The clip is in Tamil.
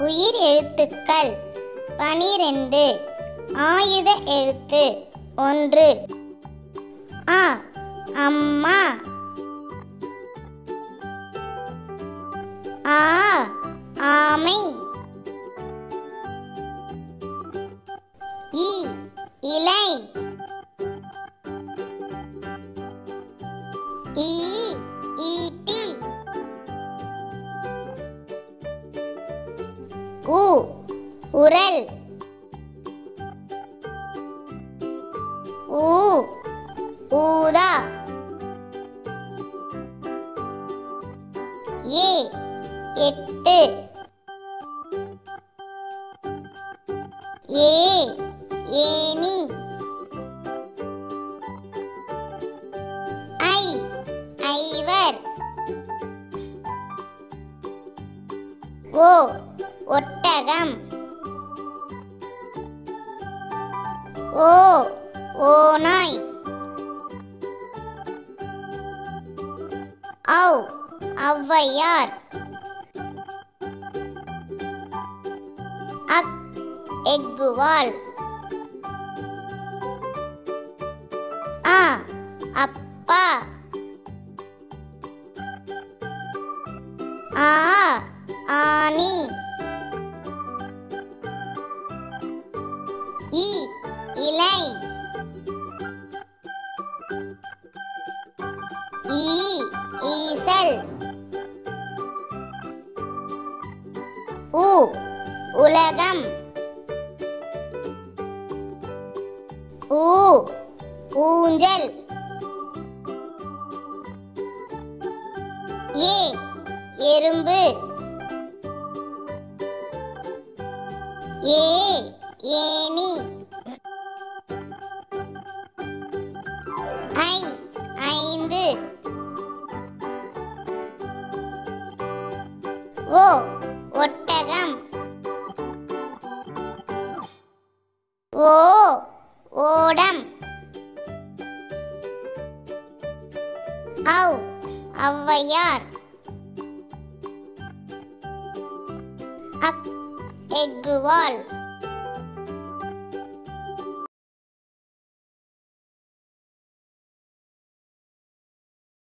உயிர் எழுத்துக்கள் பனிரெண்டு ஆயுத எழுத்து ஒன்று ஆ அம்மா ஆ ஆமை இ இலை ஈ ஈட்டி உ உரல் ஊ ஊதா ஏ எட்டு ஏ ஏனி ஐ ஐவர் ஓ ஒட்டகம் ஓ ஓநாய் ஔ ஔவையார் அக் எக்குவால் ஆ அப்பா ஆ ஆனி இ இலை ஈ ஈசல் உ உலகம் ஊ ஊஞ்சல் ஏ எறும்பு ஏ ஏனி ஐ ஐந்து ஓ ஒட்டகம் ஓ ஓடம் ஔ ஔவையார் அக் எக்குவால்